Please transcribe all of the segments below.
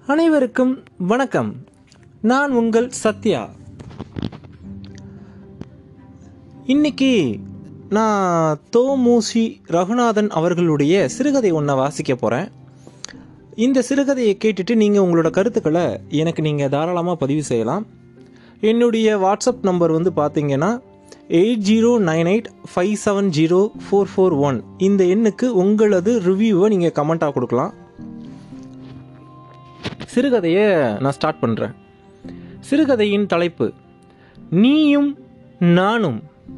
அனைவருக்கும் வணக்கம் நான் உங்கள் சத்யா இன்னைக்கு நான் தோமூசி ரகுநாதன் அவர்களுடைய சிறுகதை ஒன்றை வாசிக்க போகிறேன் இந்த சிறுகதையை கேட்டுட்டு நீங்கள் உங்களோட கருத்துக்களை எனக்கு நீங்கள் தாராளமாக பதிவு செய்யலாம் என்னுடைய வாட்ஸ்அப் நம்பர் வந்து பார்த்தீங்கன்னா eight zero nine eight five seven zero four four one இந்த எண்ணுக்கு உங்களது ரிவ்யூவை நீங்கள் கமெண்ட்டாக கொடுக்கலாம் சிறுகதையை நான் ஸ்டார்ட் பண்ணுறேன் சிறுகதையின் தலைப்பு நீயும் நானும்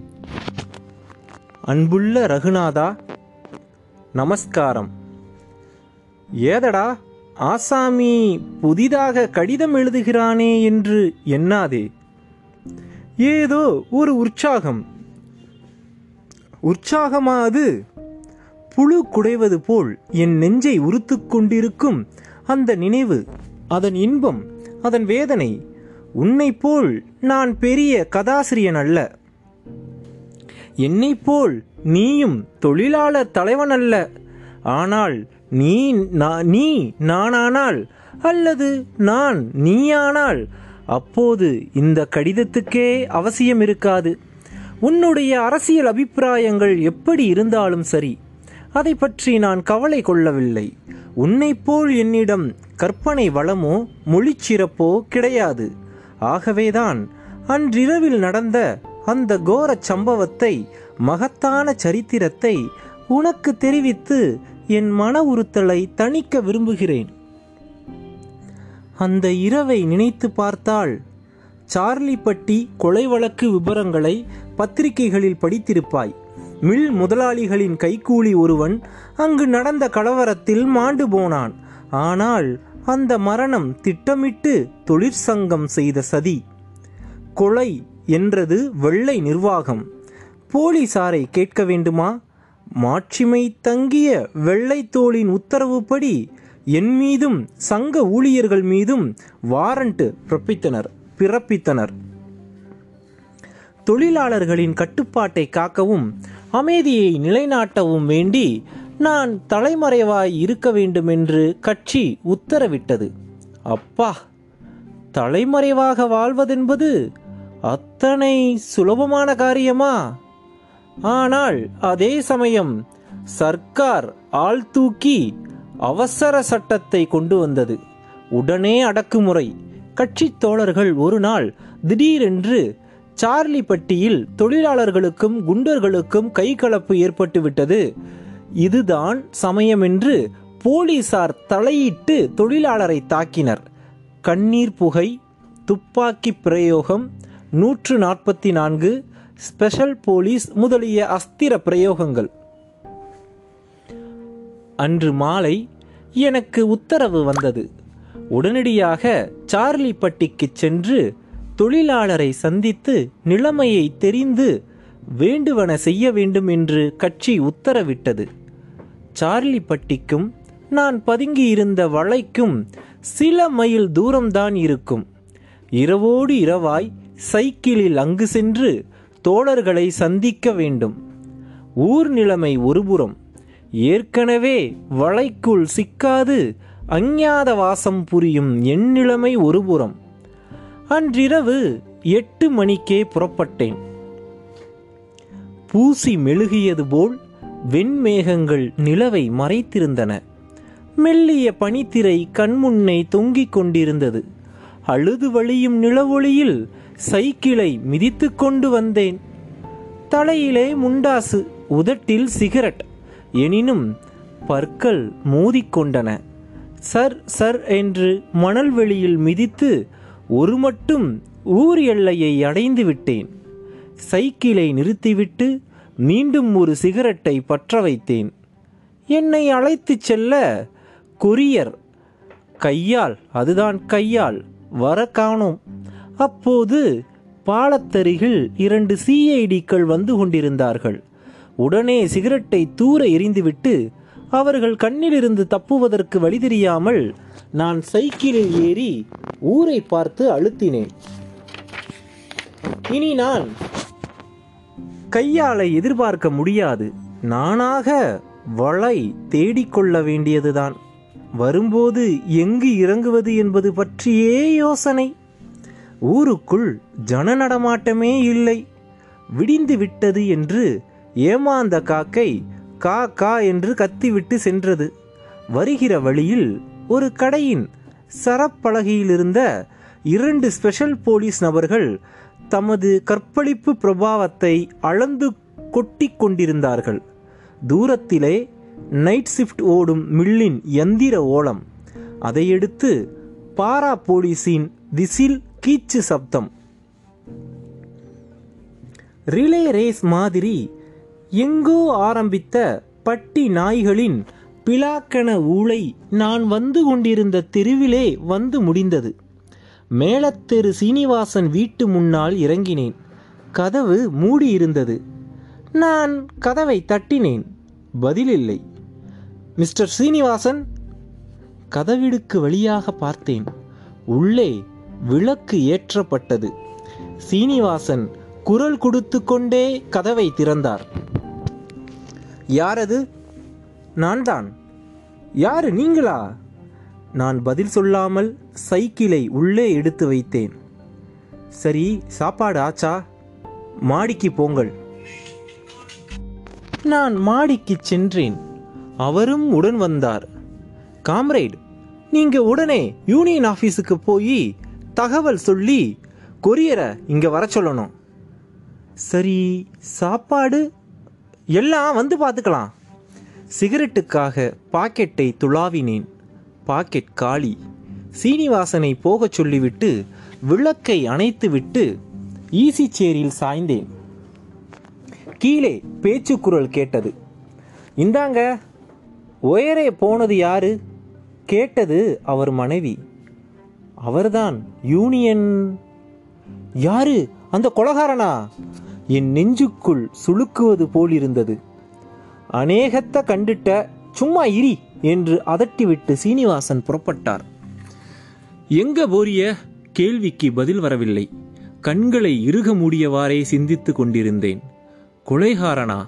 அன்புள்ள ரகுநாதா நமஸ்காரம் ஏதடா ஆசாமி புதிதாக கடிதம் எழுதுகிறானே என்று எண்ணாதே ஏதோ ஒரு உற்சாகம் உற்சாகமா அது புழு குடைவது போல் என் நெஞ்சை உறுத்துக் கொண்டிருக்கும் அந்த நினைவு அதன் இன்பம் அதன் வேதனை உன்னைப் போல் நான் பெரிய கதாசிரியன் அல்ல என்னைப் போல் நீயும் தொழிலாளர் தலைவன் அல்ல ஆனால் நீ நா- நீ நானானால் அல்லது நான் நீயானால் அப்போது இந்த கடிதத்துக்கே அவசியம் இருக்காது உன்னுடைய அரசியல் அபிப்பிராயங்கள் எப்படி இருந்தாலும் சரி அதை பற்றி நான் கவலை கொள்ளவில்லை உன்னைப் போல் என்னிடம் கற்பனை வளமோ மொழிச்சிறப்போ கிடையாது ஆகவேதான் அன்றிரவில் நடந்த அந்த கோரச் சம்பவத்தை மகத்தான சரித்திரத்தை உனக்கு தெரிவித்து என் மன உறுத்தலை தணிக்க விரும்புகிறேன் அந்த இரவை நினைத்து பார்த்தால் சார்லிப்பட்டி கொலை வழக்கு விபரங்களை பத்திரிகைகளில் படித்திருப்பாய் மில் முதலாளிகளின் கைக்கூலி ஒருவன் அங்கு நடந்த கலவரத்தில் மாண்டு போனான் ஆனால் அந்த மரணம் திட்டமிட்டு தொழிற்சங்கம் செய்த சதி கொலை என்றது வெள்ளை நிர்வாகம் போலீசாரை கேட்க வேண்டுமா மாட்சிமை தங்கிய வெள்ளைத்தோளின் உத்தரவுப்படி என் மீதும் சங்க ஊழியர்கள் மீதும் வாரண்ட் பிறப்பித்தனர் பிறப்பித்தனர் தொழிலாளர்களின் கட்டுப்பாட்டை காக்கவும் அமைதியை நிலைநாட்டவும் வேண்டி நான் தலைமறைவாய் இருக்க வேண்டும் என்று கட்சி உத்தரவிட்டது அப்பா தலைமறைவாக வாழ்வதென்பது அத்தனை சுலபமான காரியமா ஆனால் அதே சமயம் சர்க்கார் ஆள் தூக்கி அவசர சட்டத்தை கொண்டு வந்தது உடனே அடக்குமுறை கட்சித் தோழர்கள் ஒரு நாள் திடீரென்று சார்லி பட்டியில் தொழிலாளர்களுக்கும் குண்டர்களுக்கும் கைகலப்பு ஏற்பட்டுவிட்டது இதுதான் சமயமென்று போலீசார் தலையிட்டு தொழிலாளரை தாக்கினர் கண்ணீர் புகை துப்பாக்கி பிரயோகம் நூற்று நாற்பத்தி நான்கு ஸ்பெஷல் போலீஸ் முதலிய அஸ்திர பிரயோகங்கள் அன்று மாலை எனக்கு உத்தரவு வந்தது உடனடியாக சார்லி பட்டிக்குச் சென்று தொழிலாளரை சந்தித்து நிலைமையை தெரிந்து வேண்டுவன செய்ய வேண்டும் என்று கட்சி உத்தரவிட்டது சார்லி பட்டிக்கும் நான் பதுங்கியிருந்த வளைக்கும் சில மைல் தூரம்தான் இருக்கும் இரவோடு இரவாய் சைக்கிளில் அங்கு சென்று தோழர்களை சந்திக்க வேண்டும் ஊர் நிலைமை ஒருபுறம் ஏற்கனவே வளைக்குள் சிக்காது அஞ்ஞாத வாசம் புரியும் என் நிலைமை ஒருபுறம் அன்றிரவு எட்டு மணிக்கே புறப்பட்டேன் பூசி மெழுகியது போல் வெண்மேகங்கள் நிலவை மறைத்திருந்தன மெல்லிய பனித்திரை கண்முன்னே தொங்கிக் கொண்டிருந்தது அழுது வழியும் நிலவொளியில் சைக்கிளை மிதித்துக் கொண்டு வந்தேன் தலையிலே முண்டாசு உதட்டில் சிகரெட் எனினும் பற்கள் மோதிக்கொண்டன சர் சர் என்று மணல் வெளியில் மிதித்து ஒரு மட்டும் ஊர் எல்லையை அடைந்து விட்டேன் சைக்கிளை நிறுத்திவிட்டு மீண்டும் ஒரு சிகரெட்டை பற்ற வைத்தேன் என்னை அழைத்துச் செல்ல கொரியர் கையால் அதுதான் கையால் வர காணோம் அப்போது பாலத்தருகில் இரண்டு சிஐடிக்கள் வந்து கொண்டிருந்தார்கள் உடனே சிகரெட்டை தூர எறிந்துவிட்டு அவர்கள் கண்ணிலிருந்து தப்புவதற்கு வழி தெரியாமல் நான் சைக்கிளில் ஏறி ஊரை பார்த்து அழுத்தினேன் இனி நான் கையாளை எதிர்பார்க்க முடியாது நானாக வளை தேடிக்கொள்ள வேண்டியதுதான் வரும்போது எங்கு இறங்குவது என்பது பற்றியே யோசனை ஊருக்குள் ஜன நடமாட்டமே இல்லை விடிந்து விட்டது என்று ஏமாந்த காக்கை கா கா என்று கத்திவிட்டு சென்றது வருகிற வழியில் ஒரு கடையின் சரப்பலகையிலிருந்த இரண்டு ஸ்பெஷல் போலீஸ் நபர்கள் தமது கற்பழிப்பு பிரபாவத்தை அளந்து கொட்டிக் கொண்டிருந்தார்கள் தூரத்திலே நைட் ஷிஃப்ட் ஓடும் மில்லின் எந்திர ஓலம் அதையடுத்து பாரா போலீஸின் விசில் கீச்சு சப்தம் ரிலே ரேஸ் மாதிரி எங்கோ ஆரம்பித்த பட்டி நாய்களின் பிலாக்கண ஊளை நான் வந்து கொண்டிருந்த தெருவிலே வந்து முடிந்தது மேலத்தெரு சீனிவாசன் வீட்டு முன்னால் இறங்கினேன் கதவு மூடியிருந்தது நான் கதவை தட்டினேன் பதிலில்லை மிஸ்டர் சீனிவாசன் கதவிடுக்கு வழியாக பார்த்தேன் உள்ளே விளக்கு ஏற்றப்பட்டது சீனிவாசன் குரல் கொடுத்து கொண்டே கதவை திறந்தார் யாரது நான் தான் யாரு நீங்களா நான் பதில் சொல்லாமல் சைக்கிளை உள்ளே எடுத்து வைத்தேன் சரி சாப்பாடு ஆச்சா மாடிக்கு போங்கள் நான் மாடிக்கு சென்றேன் அவரும் உடன் வந்தார் காம்ரேட் நீங்க உடனே யூனியன் ஆஃபீஸுக்கு போய் தகவல் சொல்லி கொரியரை இங்க வர சொல்லணும் சரி சாப்பாடு எல்லாம் வந்து பார்த்துக்கலாம் சிகரெட்டுக்காக பாக்கெட்டை துளாவினேன் பாக்கெட் காலி சீனிவாசனை போகச் சொல்லிவிட்டு விளக்கை அணைத்துவிட்டு ஈசி சேரில் சாய்ந்தேன் கீழே பேச்சுக்குரல் கேட்டது இந்தாங்க உயரே போனது யாரு கேட்டது அவர் மனைவி அவர்தான் யூனியன் யாரு அந்த கொலகாரனா என் நெஞ்சுக்குள் சுளுக்குவது போலிருந்தது அநேகத்த கண்டுட்ட சும்மா இரி என்று அதட்டிவிட்டு சீனிவாசன் புறப்பட்டார் எங்க போரிய கேள்விக்கு பதில் வரவில்லை கண்களை இறுக மூடியவாறே சிந்தித்துக் கொண்டிருந்தேன் கொலைகாரனா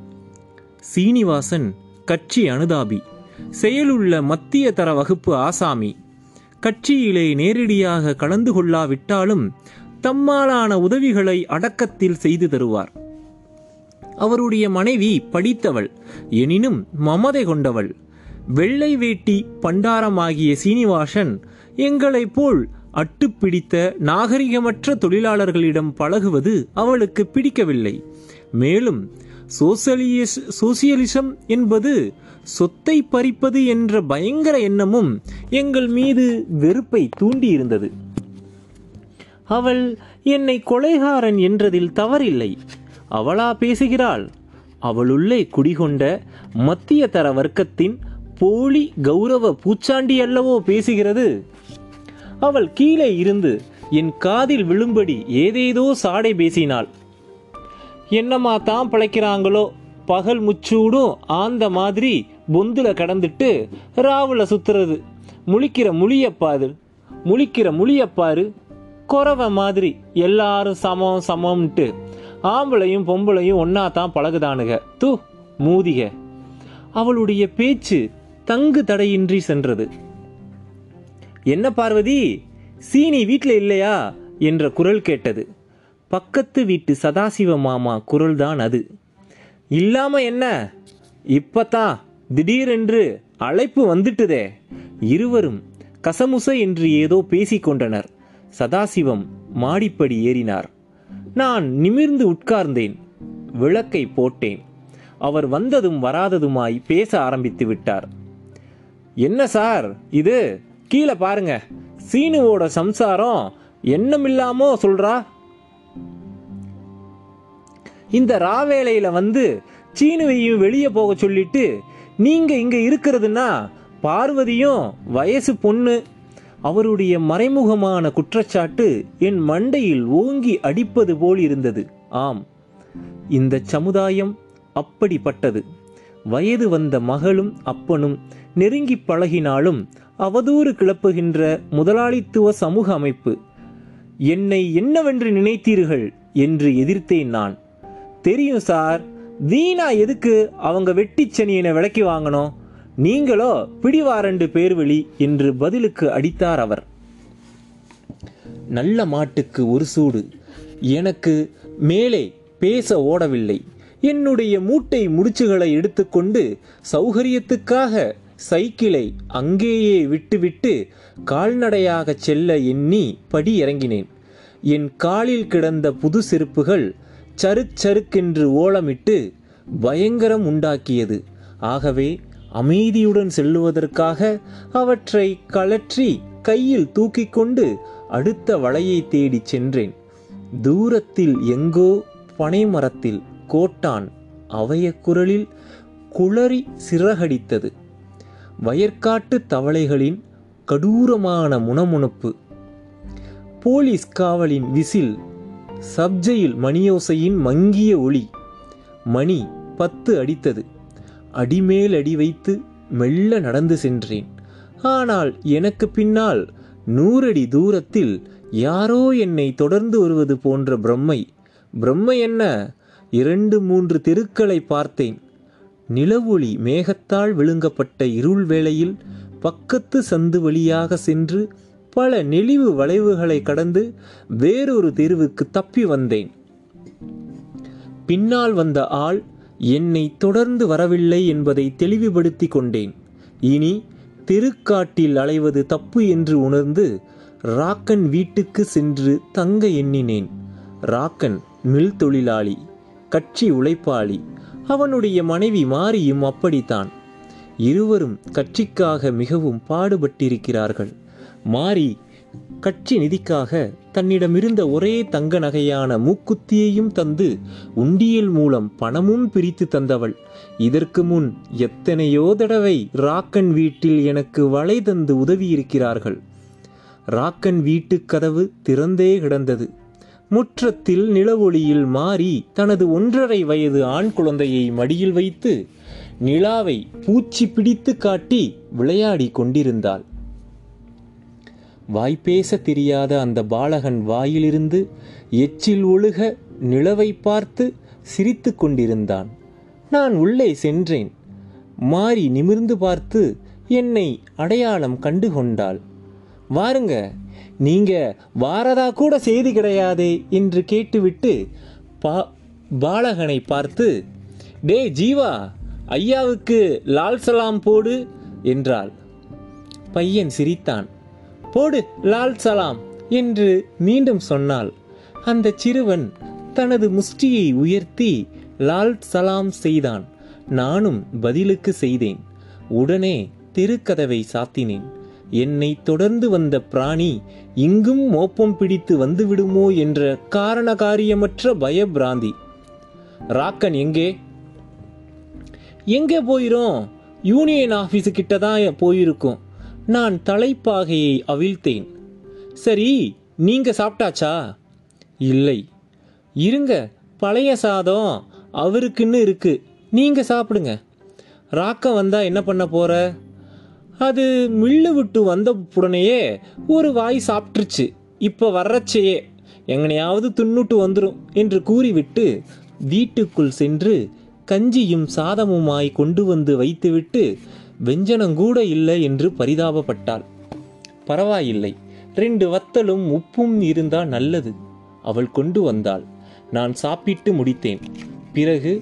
சீனிவாசன் கட்சி அனுதாபி செயலுள்ள மத்திய தர வகுப்பு ஆசாமி கட்சியிலே நேரடியாக கலந்து கொள்ளாவிட்டாலும் தம்மாலான உதவிகளை அடக்கத்தில் செய்து தருவார் அவருடைய மனைவி படித்தவள் எனினும் மமதை கொண்டவள் வெள்ளை வேட்டி பண்டாரமாகிய சீனிவாசன் எங்களைப் போல் அட்டுப்பிடித்த நாகரிகமற்ற தொழிலாளர்களிடம் பழகுவது அவளுக்கு பிடிக்கவில்லை மேலும் சோசலியஸ் சோசியலிசம் என்பது சொத்தை பறிப்பது என்ற பயங்கர எண்ணமும் எங்கள் மீது வெறுப்பை தூண்டியிருந்தது அவள் என்னை கொலைகாரன் என்றதில் தவறில்லை அவளா பேசுகிறாள் அவளுள்ளே குடிகொண்ட மத்திய தர வர்க்கத்தின் போலி கௌரவ பூச்சாண்டி அல்லவோ பேசுகிறது அவள் கீழே இருந்து என் காதில் விழும்படி ஏதேதோ சாடை பேசினாள் என்னம்மா தான் பிழைக்கிறாங்களோ பகல் முச்சூடும் ஆந்த மாதிரி பொந்துல கடந்துட்டு ராவுல சுத்துறது முழிக்கிற முழியப்பாரு முழிக்கிற முழியப்பாரு குறவ மாதிரி எல்லாரும் சமம் சமம்ன்ட்டு ஆம்பளையும் பொம்பளையும் ஒன்னா தான் பழகுதானுக தூ மூதிக அவளுடைய பேச்சு தங்கு தடையின்றி சென்றது என்ன பார்வதி சீனி வீட்டில் இல்லையா என்ற குரல் கேட்டது பக்கத்து வீட்டு சதாசிவ மாமா குரல்தான் அது இல்லாம என்ன இப்பதான் திடீரென்று அழைப்பு வந்துட்டுதே இருவரும் கசமுச என்று ஏதோ பேசிக்கொண்டனர் சதாசிவம் மாடிப்படி ஏறினார் நான் நிமிர்ந்து உட்கார்ந்தேன் விளக்கை போட்டேன் அவர் வந்ததும் வராததுமாய் பேச ஆரம்பித்து விட்டார் என்ன சார் இது கீழே பாருங்க சீனுவோட சம்சாரம் எண்ணமில்லாமோ சொல்றா இந்த ராவேளையில வந்து சீனுவையும் வெளியே போக சொல்லிட்டு நீங்க இங்க இருக்கிறதுனா பார்வதியும் வயசு பொண்ணு அவருடைய மறைமுகமான குற்றச்சாட்டு என் மண்டையில் ஓங்கி அடிப்பது போல் இருந்தது ஆம் இந்த சமுதாயம் அப்படிப்பட்டது வயது வந்த மகளும் அப்பனும் நெருங்கி பழகினாலும் அவதூறு கிளப்புகின்ற முதலாளித்துவ சமூக அமைப்பு என்னை என்னவென்று நினைத்தீர்கள் என்று எதிர்த்தேன் நான் தெரியும் சார் வீணா எதுக்கு அவங்க வெட்டிச் சனியனை விலைக்கு வாங்கணும் நீங்களோ பிடிவாரண்டு பேர்வழி என்று பதிலுக்கு அடித்தார் அவர் நல்ல மாட்டுக்கு ஒரு சூடு எனக்கு மேலே பேச ஓடவில்லை என்னுடைய மூட்டை முடிச்சுகளை எடுத்துக்கொண்டு சௌகரியத்துக்காக சைக்கிளை அங்கேயே விட்டுவிட்டு கால்நடையாகச் செல்ல எண்ணி படி இறங்கினேன் என் காலில் கிடந்த புது செருப்புகள் சருக் சருக்கென்று ஓலமிட்டு பயங்கரம் உண்டாக்கியது ஆகவே அமைதியுடன் செல்லுவதற்காக அவற்றை கழற்றி கையில் தூக்கிக் கொண்டு அடுத்த வளையை தேடிச் சென்றேன் தூரத்தில் எங்கோ பனைமரத்தில் கோட்டான் அவைய குரலில் குளறி சிறகடித்தது வயற்காட்டு தவளைகளின் கடூரமான முணமுணுப்பு போலீஸ் காவலின் விசில் சப்ஜையில் மணியோசையின் மங்கிய ஒளி மணி பத்து அடித்தது அடிமேல் அடி வைத்து மெல்ல நடந்து சென்றேன் ஆனால் எனக்கு பின்னால் நூறடி தூரத்தில் யாரோ என்னை தொடர்ந்து வருவது போன்ற பிரம்மை பிரம்மை என்ன இரண்டு மூன்று தெருக்களை பார்த்தேன் நிலவொளி மேகத்தால் விழுங்கப்பட்ட இருள் வேளையில் பக்கத்து சந்து வழியாக சென்று பல நெளிவு வளைவுகளை கடந்து வேறொரு தெருவுக்கு தப்பி வந்தேன் பின்னால் வந்த ஆள் என்னை தொடர்ந்து வரவில்லை என்பதை தெளிவுபடுத்தி கொண்டேன் இனி தெருக்காட்டில் அலைவது தப்பு என்று உணர்ந்து ராக்கன் வீட்டுக்கு சென்று தங்க எண்ணினேன் ராக்கன் மில் தொழிலாளி கட்சி உழைப்பாளி அவனுடைய மனைவி மாரியும் அப்படித்தான் இருவரும் கட்சிக்காக மிகவும் பாடுபட்டிருக்கிறார்கள் மாரி கட்சி நிதிக்காக தன்னிடமிருந்த ஒரே தங்க நகையான மூக்குத்தியையும் தந்து உண்டியல் மூலம் பணமும் பிரித்து தந்தவள் இதற்கு முன் எத்தனையோ தடவை ராக்கன் வீட்டில் எனக்கு வலை தந்து உதவியிருக்கிறார்கள் ராக்கன் வீட்டுக் கதவு திறந்தே கிடந்தது முற்றத்தில் நிலவொளியில் மாறி தனது ஒன்றரை வயது ஆண் குழந்தையை மடியில் வைத்து நிலாவை பூச்சி பிடித்து காட்டி விளையாடி கொண்டிருந்தாள் வாய்ப்பேச தெரியாத அந்த பாலகன் வாயிலிருந்து எச்சில் ஒழுக நிலவை பார்த்து சிரித்து கொண்டிருந்தான் நான் உள்ளே சென்றேன் மாறி நிமிர்ந்து பார்த்து என்னை அடையாளம் கண்டு கொண்டாள் வாருங்க நீங்க வாரதா கூட செய்தி கிடையாதே என்று கேட்டுவிட்டு பா பாலகனை பார்த்து டே ஜீவா ஐயாவுக்கு லால் சலாம் போடு என்றாள் பையன் சிரித்தான் போடு லால் சலாம் என்று மீண்டும் சொன்னாள் அந்த சிறுவன் தனது முஷ்டியை உயர்த்தி லால் சலாம் செய்தான் நானும் பதிலுக்கு செய்தேன் உடனே தெருக்கதவை சாத்தினேன் என்னை தொடர்ந்து வந்த பிராணி இங்கும் மோப்பம் பிடித்து வந்துவிடுமோ என்ற காரண காரியமற்ற பயபிராந்தி ராக்கன் எங்கே எங்கே போயிரும் யூனியன் ஆபீஸு கிட்ட தான் போயிருக்கோம் நான் தலைப்பாகையை அவிழ்த்தேன் சரி நீங்க சாப்பிட்டாச்சா இல்லை இருங்க பழைய சாதம் அவருக்குன்னு இருக்கு நீங்க சாப்பிடுங்க ராக்க வந்தா என்ன பண்ண போற அது மில்லு விட்டு வந்த உடனேயே ஒரு வாய் சாப்பிட்டுருச்சு இப்போ வர்றச்சையே எங்கனையாவது துண்ணுட்டு வந்துடும் என்று கூறிவிட்டு வீட்டுக்குள் சென்று கஞ்சியும் சாதமுமாய் கொண்டு வந்து வைத்துவிட்டு வெஞ்சனங்கூட இல்லை என்று பரிதாபப்பட்டாள் பரவாயில்லை ரெண்டு வத்தலும் உப்பும் இருந்தா நல்லது அவள் கொண்டு வந்தாள் நான் சாப்பிட்டு முடித்தேன் பிறகு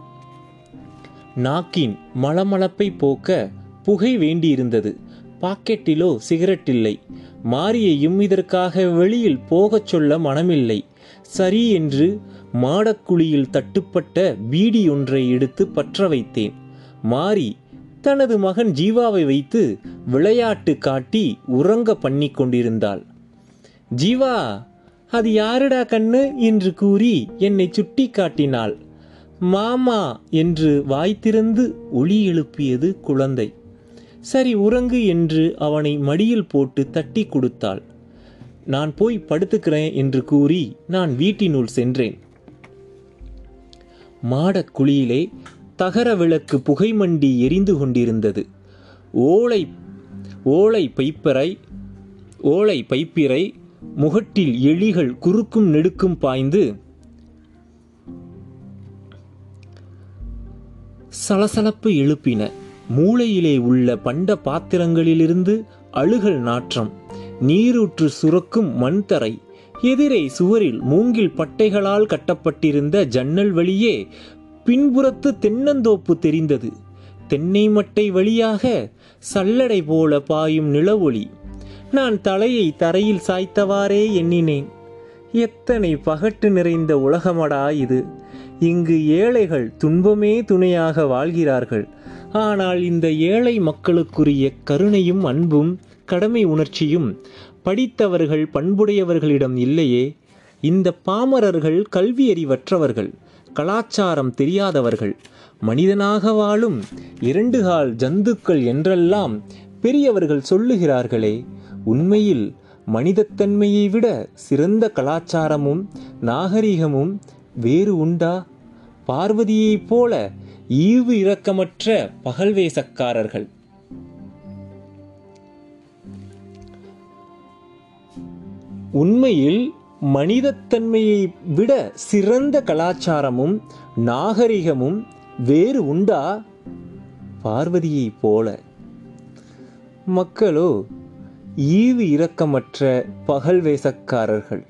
நாக்கின் மளமளப்பை போக்க புகை வேண்டியிருந்தது பாக்கெட்டிலோ சிகரெட் இல்லை மாரியையும் இதற்காக வெளியில் போகச் சொல்ல மனமில்லை சரி என்று மாடக்குழியில் தட்டுப்பட்ட பீடி ஒன்றை எடுத்து பற்ற வைத்தேன் மாரி தனது மகன் ஜீவாவை வைத்து விளையாட்டு காட்டி உறங்க பண்ணி கொண்டிருந்தாள் ஜீவா அது யாருடா கண்ணு என்று கூறி என்னை சுட்டி காட்டினாள் மாமா என்று வாய் திறந்து ஒளி எழுப்பியது குழந்தை சரி உறங்கு என்று அவனை மடியில் போட்டு தட்டி கொடுத்தாள் நான் போய் படுத்துக்கிறேன் என்று கூறி நான் வீட்டினுள் சென்றேன் மாடக் குழியிலே தகர விளக்கு புகைமண்டி எரிந்து கொண்டிருந்தது ஓலை ஓலை பைப்பறை ஓலை பைப்பிறை முகட்டில் எலிகள் குறுக்கும் நெடுக்கும் பாய்ந்து சலசலப்பு எழுப்பின மூளையிலே உள்ள பண்ட பாத்திரங்களிலிருந்து அழுகல் நாற்றம் நீரூற்று சுரக்கும் மண்தரை எதிரே சுவரில் மூங்கில் பட்டைகளால் கட்டப்பட்டிருந்த ஜன்னல் வழியே பின்புறத்து தென்னந்தோப்பு தெரிந்தது தென்னை மட்டை வழியாக சல்லடை போல பாயும் நிலவொளி நான் தலையை தரையில் சாய்த்தவாறே எண்ணினேன் எத்தனை பகட்டு நிறைந்த உலகமடா இது இங்கு ஏழைகள் துன்பமே துணையாக வாழ்கிறார்கள் ஆனால் இந்த ஏழை மக்களுக்குரிய கருணையும் அன்பும் கடமை உணர்ச்சியும் படித்தவர்கள் பண்புடையவர்களிடம் இல்லையே இந்த பாமரர்கள் கல்வியறிவற்றவர்கள் கலாச்சாரம் தெரியாதவர்கள் மனிதனாக வாழும் இரண்டு கால் ஜந்துக்கள் என்றெல்லாம் பெரியவர்கள் சொல்லுகிறார்களே உண்மையில் மனிதத்தன்மையை விட சிறந்த கலாச்சாரமும் நாகரிகமும் வேறு உண்டா பார்வதியைப் போல ஈவு இரக்கமற்ற பகல்வேசக்காரர்கள் உண்மையில் மனிதத்தன்மையை விட சிறந்த கலாச்சாரமும் நாகரிகமும் வேறு உண்டா பார்வதியைப் போல மக்களோ ஈவு இரக்கமற்ற பகல்வேசக்காரர்கள்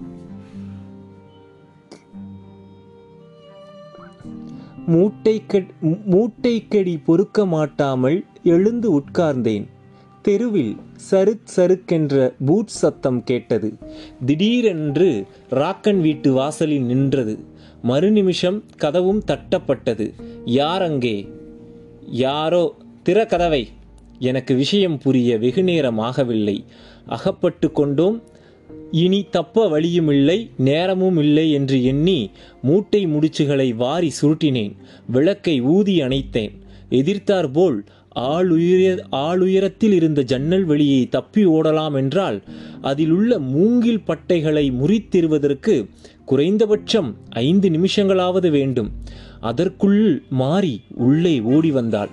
மூட்டைக்கட் மூட்டைக்கடி பொறுக்க மாட்டாமல் எழுந்து உட்கார்ந்தேன் தெருவில் சருக் சருக்கென்ற பூட் சத்தம் கேட்டது திடீரென்று ராக்கன் வீட்டு வாசலில் நின்றது மறுநிமிஷம் கதவும் தட்டப்பட்டது யார் அங்கே யாரோ திற கதவை எனக்கு விஷயம் புரிய வெகுநேரம் ஆகவில்லை அகப்பட்டு கொண்டோம் இனி தப்ப வழியுமில்லை நேரமும் இல்லை என்று எண்ணி மூட்டை முடிச்சுகளை வாரி சுருட்டினேன் விளக்கை ஊதி அணைத்தேன் எதிர்த்தார் போல் ஆளுயர ஆளுயரத்தில் இருந்த ஜன்னல் வெளியை தப்பி ஓடலாம் என்றால் அதிலுள்ள மூங்கில் பட்டைகளை முறித்தெறுவதற்கு குறைந்தபட்சம் ஐந்து நிமிஷங்களாவது வேண்டும் அதற்குள் மாறி உள்ளே ஓடி வந்தாள்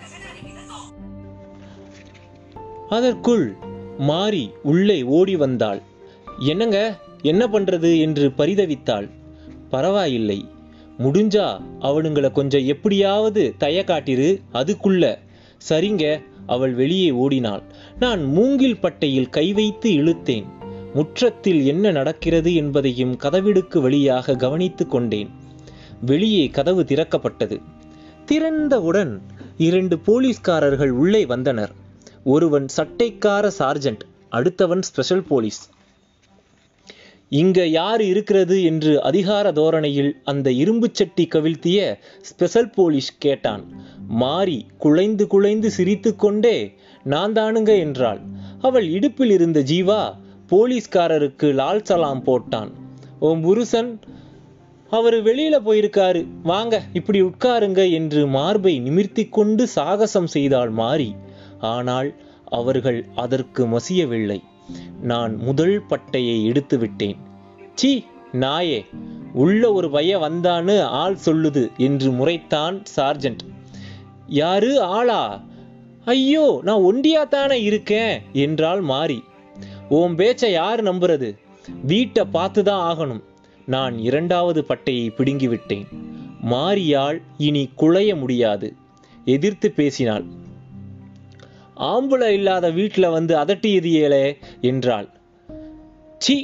அதற்குள் மாறி உள்ளே ஓடி வந்தாள் என்னங்க என்ன பண்றது என்று பரிதவித்தாள் பரவாயில்லை முடிஞ்சா அவனுங்களை கொஞ்சம் எப்படியாவது தய காட்டிரு அதுக்குள்ள சரிங்க அவள் வெளியே ஓடினாள் நான் மூங்கில் பட்டையில் கை வைத்து இழுத்தேன் முற்றத்தில் என்ன நடக்கிறது என்பதையும் கதவிடுக்கு வழியாக கவனித்துக் கொண்டேன் வெளியே கதவு திறக்கப்பட்டது திறந்தவுடன் இரண்டு போலீஸ்காரர்கள் உள்ளே வந்தனர் ஒருவன் சட்டைக்கார சார்ஜென்ட் அடுத்தவன் ஸ்பெஷல் போலீஸ் இங்க யார் இருக்கிறது என்று அதிகார தோரணையில் அந்த இரும்புச் சட்டி கவிழ்த்திய ஸ்பெஷல் போலீஸ் கேட்டான் மாறி குலைந்து குலைந்து சிரித்துக்கொண்டே நான் தானுங்க என்றாள் அவள் இடுப்பில் இருந்த ஜீவா போலீஸ்காரருக்கு லால் சலாம் போட்டான் உன் புருஷன் அவர் வெளியில போயிருக்காரு வாங்க இப்படி உட்காருங்க என்று மார்பை நிமிர்த்தி கொண்டு சாகசம் செய்தாள் மாறி ஆனால் அவர்கள் அதற்கு மசியவில்லை நான் முதல் பட்டையை எடுத்து விட்டேன் சீ நாயே உள்ள ஒரு பைய வந்தான்னு ஆள் சொல்லுது என்று முறைத்தான் சார்ஜென்ட் யாரு ஆளா ஐயோ நான் ஒண்டியாத்தானே இருக்கேன் என்றாள் மாறி உன் பேச்ச யார் நம்புறது வீட்டை பார்த்து தான் ஆகணும் நான் இரண்டாவது பட்டையை பிடுங்கி விட்டேன் மாரியாள் இனி குழைய முடியாது எதிர்த்து பேசினாள் ஆம்புல இல்லாத வீட்டுல வந்து அதட்டியதியலே என்றாள் சி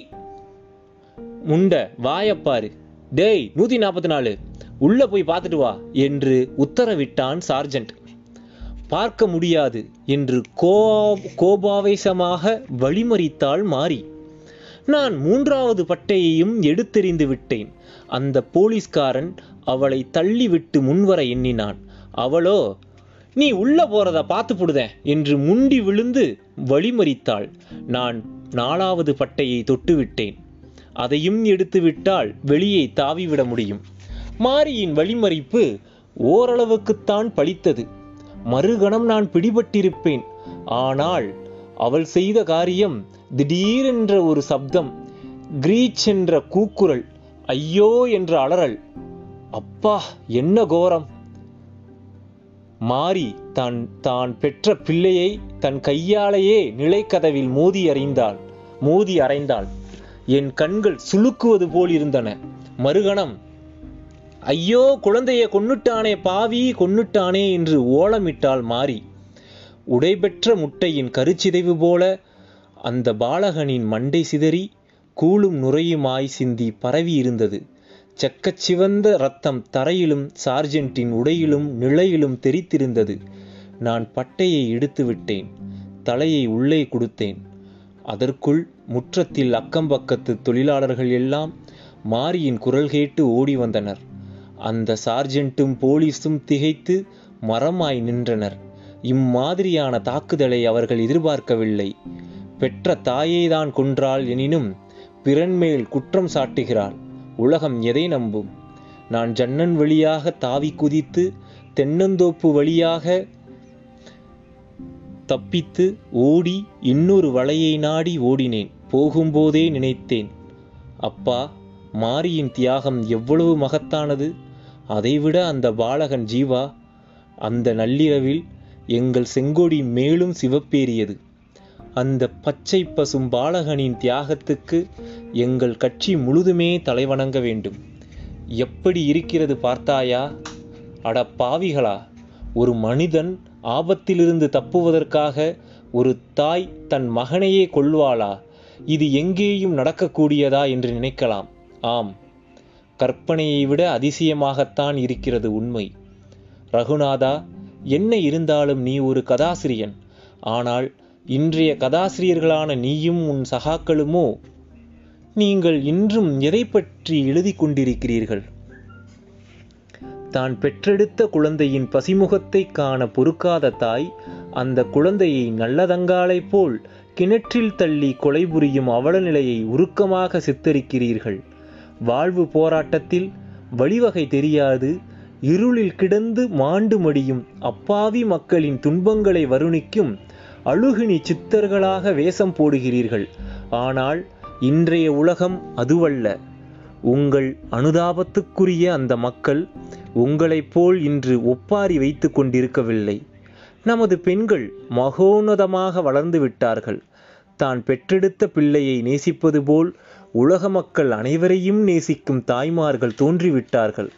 முண்ட வாயப்பாரு டேய் நூத்தி நாற்பத்தி நாலு உள்ள போய் பார்த்துட்டு வா என்று உத்தரவிட்டான் சார்ஜென்ட் பார்க்க முடியாது என்று கோ கோபாவேசமாக வழிமறித்தாள் மாறி நான் மூன்றாவது பட்டையையும் எடுத்தெறிந்து விட்டேன் அந்த போலீஸ்காரன் அவளை தள்ளிவிட்டு முன்வர எண்ணினான் அவளோ நீ உள்ள போறத பார்த்து புடுதேன் என்று முண்டி விழுந்து வழிமறித்தாள் நான் நாலாவது பட்டையை தொட்டுவிட்டேன் அதையும் எடுத்து விட்டால் வெளியே தாவிவிட முடியும் மாரியின் வழிமறிப்பு ஓரளவுக்குத்தான் பலித்தது மறுகணம் நான் பிடிபட்டிருப்பேன் ஆனால் அவள் செய்த காரியம் திடீரென்ற ஒரு சப்தம் கிரீச் என்ற கூக்குரல் ஐயோ என்ற அலறல் அப்பா என்ன கோரம் மாறி தான் தான் பெற்ற பிள்ளையை தன் கையாலேயே நிலைக்கதவில் மோதி அறிந்தாள் மோதி அறைந்தாள் என் கண்கள் சுளுக்குவது போல் இருந்தன மறுகணம் ஐயோ குழந்தையை கொன்னுட்டானே பாவி கொன்னுட்டானே என்று ஓலமிட்டாள் மாறி உடைபெற்ற முட்டையின் கருச்சிதைவு போல அந்த பாலகனின் மண்டை சிதறி கூழும் நுரையுமாய் சிந்தி பரவி இருந்தது செக்கச் சிவந்த ரத்தம் தரையிலும் சார்ஜென்ட்டின் உடையிலும் நிலையிலும் தெரித்திருந்தது நான் பட்டையை எடுத்து விட்டேன் தலையை உள்ளே கொடுத்தேன் அதற்குள் முற்றத்தில் அக்கம்பக்கத்து தொழிலாளர்கள் எல்லாம் மாரியின் குரல் கேட்டு ஓடி வந்தனர் அந்த சார்ஜென்ட்டும் போலீஸும் திகைத்து மரமாய் நின்றனர் இம்மாதிரியான தாக்குதலை அவர்கள் எதிர்பார்க்கவில்லை பெற்ற தாயேதான் கொன்றாள் எனினும் பிறன்மேல் குற்றம் சாட்டுகிறாள் உலகம் எதை நம்பும் நான் ஜன்னன் வழியாக தாவி குதித்து தென்னந்தோப்பு வழியாக தப்பித்து ஓடி இன்னொரு வலையை நாடி ஓடினேன் போகும்போதே நினைத்தேன் அப்பா மாரியின் தியாகம் எவ்வளவு மகத்தானது அதைவிட அந்த பாலகன் ஜீவா அந்த நள்ளிரவில் எங்கள் செங்கொடி மேலும் சிவப்பேறியது அந்த பச்சை பசும் பாலகனின் தியாகத்துக்கு எங்கள் கட்சி முழுதுமே தலைவணங்க வேண்டும் எப்படி இருக்கிறது பார்த்தாயா அட பாவிகளா ஒரு மனிதன் ஆபத்திலிருந்து தப்புவதற்காக ஒரு தாய் தன் மகனையே கொள்வாளா இது எங்கேயும் நடக்கக்கூடியதா என்று நினைக்கலாம் ஆம் கற்பனையை விட அதிசயமாகத்தான் இருக்கிறது உண்மை ரகுநாதா என்ன இருந்தாலும் நீ ஒரு கதாசிரியன் ஆனால் இன்றைய கதாசிரியர்களான நீயும் உன் சகாக்களுமோ நீங்கள் இன்றும் எதை பற்றி எழுதி கொண்டிருக்கிறீர்கள் தான் பெற்றெடுத்த குழந்தையின் பசிமுகத்தை காண பொறுக்காத தாய் அந்த குழந்தையை நல்லதங்காளைப் போல் கிணற்றில் தள்ளி கொலை புரியும் அவல நிலையை உருக்கமாக சித்தரிக்கிறீர்கள் வாழ்வு போராட்டத்தில் வழிவகை தெரியாது இருளில் கிடந்து மாண்டு மடியும் அப்பாவி மக்களின் துன்பங்களை வருணிக்கும் அழுகினி சித்தர்களாக வேஷம் போடுகிறீர்கள் ஆனால் இன்றைய உலகம் அதுவல்ல உங்கள் அனுதாபத்துக்குரிய அந்த மக்கள் உங்களைப் போல் இன்று ஒப்பாரி வைத்து கொண்டிருக்கவில்லை நமது பெண்கள் மகோன்னதமாக வளர்ந்து விட்டார்கள் தான் பெற்றெடுத்த பிள்ளையை நேசிப்பது போல் உலக மக்கள் அனைவரையும் நேசிக்கும் தாய்மார்கள் தோன்றிவிட்டார்கள்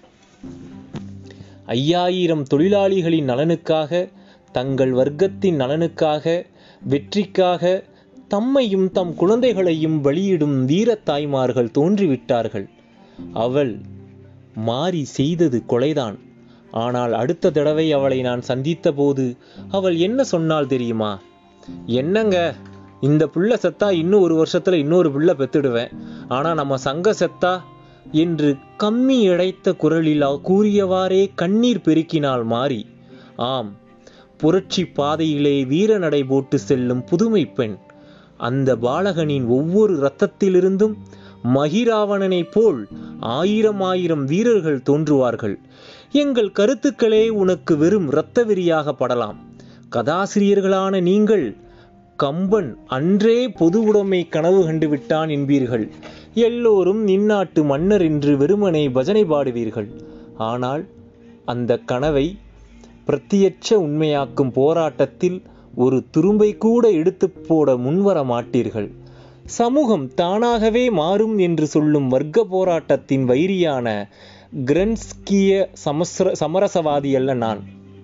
ஐயாயிரம் தொழிலாளிகளின் நலனுக்காக தங்கள் வர்க்கத்தின் நலனுக்காக வெற்றிக்காக தம்மையும் தம் குழந்தைகளையும் பலியிடும் வீரத் தாய்மார்கள் தோன்றிவிட்டார்கள் அவள் மாறி செய்தது கொலைதான் ஆனால் அடுத்த தடவை அவளை நான் சந்தித்த போது அவள் என்ன சொன்னால் தெரியுமா என்னங்க இந்த புள்ள செத்தா இன்னும் ஒரு வருஷத்துல இன்னொரு புள்ள பெத்துடுவேன் ஆனா நம்ம சங்க செத்தா என்று கம்மி இழைத்த குரலில் அவ கூறியவாறே கண்ணீர் பெருக்கினாள் மாறி ஆம் புரட்சி பாதையிலே வீர நடை போட்டு செல்லும் புதுமை பெண் அந்த பாலகனின் ஒவ்வொரு இரத்தத்திலிருந்தும் மகிராவணனைப் போல் ஆயிரம் ஆயிரம் வீரர்கள் தோன்றுவார்கள் எங்கள் கருத்துக்களே உனக்கு வெறும் இரத்த வெறியாக படலாம் கதாசிரியர்களான நீங்கள் கம்பன் அன்றே பொது உடைமை கனவு கண்டு விட்டான் என்பீர்கள் எல்லோரும் இந்நாட்டு மன்னர் என்று வெறுமனை பஜனை பாடுவீர்கள் ஆனால் அந்த கனவை பிரத்தியட்ச உண்மையாக்கும் போராட்டத்தில் ஒரு துரும்பை கூட எடுத்து போட முன்வர மாட்டீர்கள் சமூகம் தானாகவே மாறும் என்று சொல்லும் வர்க்க போராட்டத்தின் வைரியான கிரன்ஸ்கிய சமஸ்ர சமரசவாதி அல்ல நான்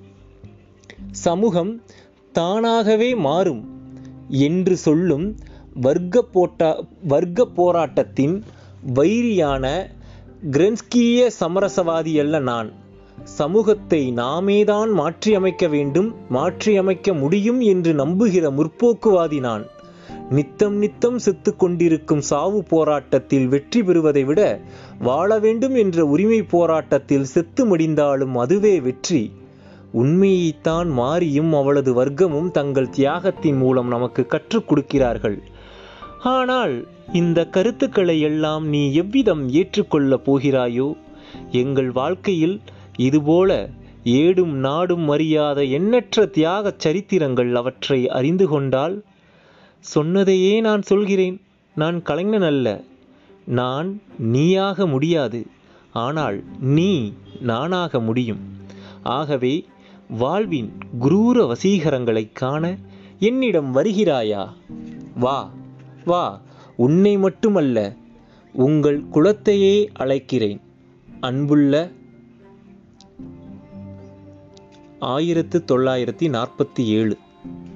சமூகம் தானாகவே மாறும் என்று சொல்லும் வர்க்க போட்டா வர்க்க போராட்டத்தின் வைரியான கிரென்ஸ்கிய சமரசவாதி அல்ல நான் சமூகத்தை நாமேதான் மாற்றியமைக்க வேண்டும் மாற்றியமைக்க முடியும் என்று நம்புகிற முற்போக்குவாதி நான் நித்தம் நித்தம் செத்து கொண்டிருக்கும் சாவு போராட்டத்தில் வெற்றி பெறுவதை விட வாழ வேண்டும் என்ற உரிமை போராட்டத்தில் செத்து மடிந்தாலும் அதுவே வெற்றி உண்மையைத்தான் மாறியும் அவளது வர்க்கமும் தங்கள் தியாகத்தின் மூலம் நமக்கு கற்றுக் கொடுக்கிறார்கள் ஆனால் இந்த கருத்துக்களை எல்லாம் நீ எவ்விதம் ஏற்றுக்கொள்ளப் போகிறாயோ எங்கள் வாழ்க்கையில் இதுபோல ஏடும் நாடும் அறியாத எண்ணற்ற தியாகச் சரித்திரங்கள் அவற்றை அறிந்து கொண்டால் சொன்னதையே நான் சொல்கிறேன் நான் கலைஞன் அல்ல நான் நீயாக முடியாது ஆனால் நீ நானாக முடியும் ஆகவே வாழ்வின் குரூர வசீகரங்களைக் காண என்னிடம் வருகிறாயா வா வா உன்னை மட்டுமல்ல உங்கள் குலத்தையே அழைக்கிறேன் அன்புள்ள ஆயிரத்து தொள்ளாயிரத்தி நாற்பத்தி ஏழு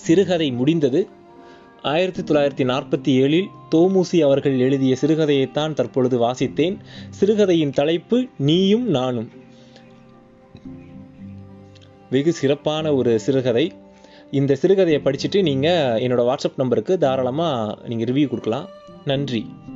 சிறுகதை முடிந்தது ஆயிரத்தி தொள்ளாயிரத்தி நாற்பத்தி ஏழில் தோமுசி அவர்கள் எழுதிய சிறுகதையைத்தான் தற்பொழுது வாசித்தேன் சிறுகதையின் தலைப்பு நீயும் நானும் வெகு சிறப்பான ஒரு சிறுகதை இந்த சிறுகதையை படிச்சுட்டு நீங்கள் என்னோட வாட்ஸ்அப் நம்பருக்கு தாராளமாக நீங்கள் ரிவ்யூ கொடுக்கலாம் நன்றி